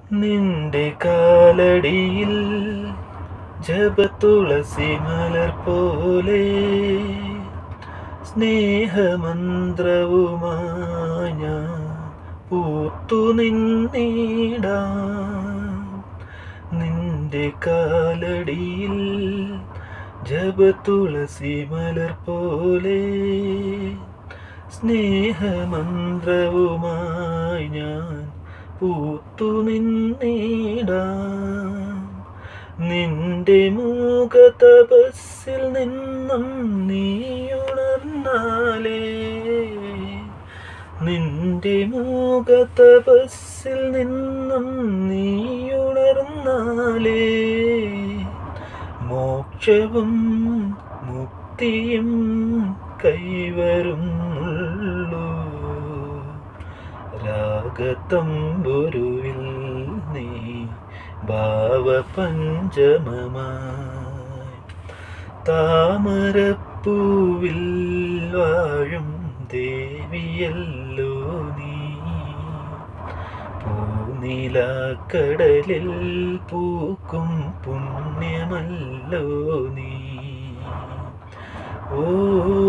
നിന്റെ കാലടിയിൽ ജപതുളസി മലർ പോലെ സ്നേഹമന്ത്രവുമായി ഞാൻ പൂത്തു നിന്നിടാം നിന്റെ കാലടിയിൽ ജപതുളസി മലർ പോലെ സ്നേഹമന്ത്രവുമായി ഞാൻ പൂത്തു നിന്നിടാം നിന്റെ മൂക തപസ്സിൽ നിന്നും നീയുണർന്നാലേ നിന്റെ മൂക തപസ്സിൽ നിന്നും നീയുണർന്നാലേ മോക്ഷവും മുക്തിയും കൈവരുന്നുള്ളൂ രാഗത്തമ്പുരുവിൽ നീ ഭാവപഞ്ചമമായി താമരപ്പൂവിൽ വാഴും ദേവിയല്ലോ നീ പൂനിലാക്കടലിൽ പൂക്കും പുണ്യമല്ലോ നീ ഓ